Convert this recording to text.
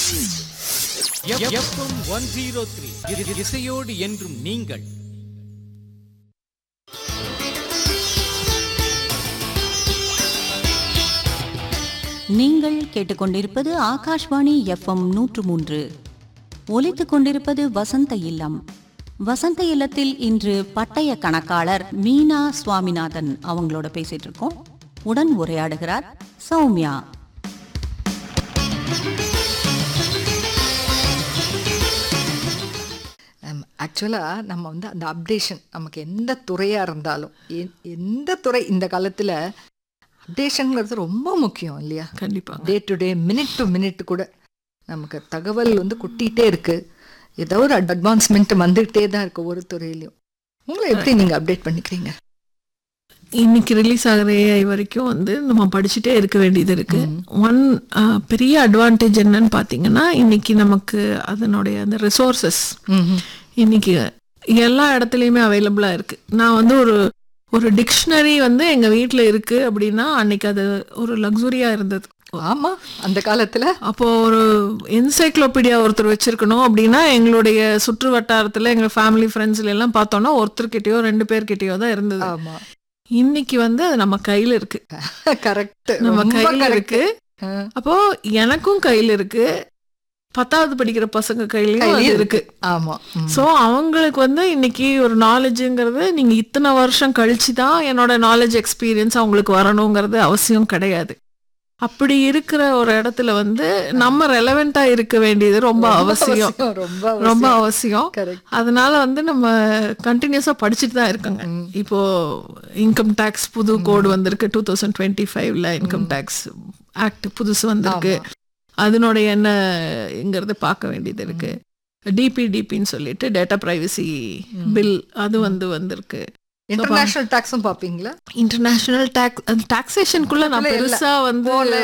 FM one zero three இசையோடு என்றும் நீங்கள் நீங்கள் கேட்டுக்கொண்டிருப்பது ஆகாஷ்வாணி எஃப்எம் நூற்று மூன்று ஒலித்துக் கொண்டிருப்பது வசந்த இல்லம் வசந்த இல்லத்தில் இன்று பட்டய கணக்காளர் மீனா சுவாமிநாதன் அவங்களோட பேசிட்டு இருக்கோம் உடன் உரையாடுகிறார் சௌமியா ஆக்சுவலாக நம்ம வந்து அந்த அப்டேஷன் நமக்கு எந்த துறையாக இருந்தாலும் எ- எந்த துறை இந்த காலத்தில் அப்டேஷனுங்கிறது ரொம்ப முக்கியம் இல்லையா கண்டிப்பாங்க day to day minute to minute கூட நமக்கு தகவல் வந்து கொட்டிகிட்டே இருக்கு ஏதோ ஒரு அட்வான்ஸ்மெண்ட் வந்துகிட்டே தான் இருக்கு ஒரு துறையிலையும் உங்களை எப்படி நீங்கள் அப்டேட் பண்ணிக்கிறீங்க இன்னைக்கு ரிலீஸ் ஆகிற ஏஐ வரைக்கும் வந்து நம்ம படிச்சுட்டே இருக்க வேண்டியது இருக்கு ஒன் பெரிய அட்வான்டேஜ் என்னன்னு பார்த்தீங்கன்னா இன்னைக்கு நமக்கு அதனுடைய அந்த ரிசோர்சஸ் இன்னைக்கு எல்லா இடத்துலையுமே அவைலபிளா இருக்கு நான் வந்து ஒரு ஒரு டிக்ஷனரி வந்து எங்க வீட்ல இருக்கு அப்படின்னா அன்னைக்கு அது ஒரு லக்ஸுரியா இருந்தது ஆமாம் அந்த காலத்தில் அப்போ ஒரு என்சைக்ளோபீடியா ஒருத்தர் வச்சிருக்கணும் அப்படின்னா எங்களுடைய சுற்று வட்டாரத்துல எங்க ஃபேமிலி ஃப்ரெண்ட்ஸ்ல எல்லாம் பார்த்தோம்னா ஒருத்தர்கிட்டயோ ரெண்டு பேர்கிட்டயோ தான் இருந்தது ஆமாம் இன்னைக்கு வந்து அது நம்ம கையில இருக்கு கரெக்ட் நம்ம கையில இருக்கு அப்போ எனக்கும் கையில இருக்கு பத்தாவது படிக்கிற பசங்க கையிலயும் அது கையிலயும் இருக்கு ஆமாம் சோ அவங்களுக்கு வந்து இன்னைக்கு ஒரு நாலேஜுங்கிறது நீங்க இத்தனை வருஷம் கழிச்சு தான் என்னோட நாலேஜ் எக்ஸ்பீரியன்ஸ் அவங்களுக்கு வரணுங்கிறது அவசியம் கிடையாது அப்படி இருக்கிற ஒரு இடத்துல வந்து நம்ம ரெலவெண்டா இருக்க வேண்டியது ரொம்ப அவசியம் ரொம்ப ரொம்ப அவசியம் கரெக்ட் அதனால வந்து நம்ம கண்டினியூஸா படிச்சுட்டு தான் இருக்கோங்க இப்போ இன்கம் டேக்ஸ் புது கோடு வந்திருக்கு டூ தௌசண்ட் டுவெண்ட்டி ஃபைவ்ல இன்கம் டேக்ஸ் ஆக்ட் புதுசு வந்திருக்கு அதனுடைய என்னங்கிறது பார்க்க வேண்டியது இருக்கு டிபிடிபின்னு சொல்லிட்டு டேட்டா பிரைவசி பில் அது வந்து வந்திருக்கு இன்டர்நேஷனல் டாக்ஸும் பார்ப்பீங்களா இன்டர்நேஷனல் டாக்ஸ் டாக்ஸேஷனுக்குள்ள நான் இல்ல, இல்ல. பெருசா வந்து போல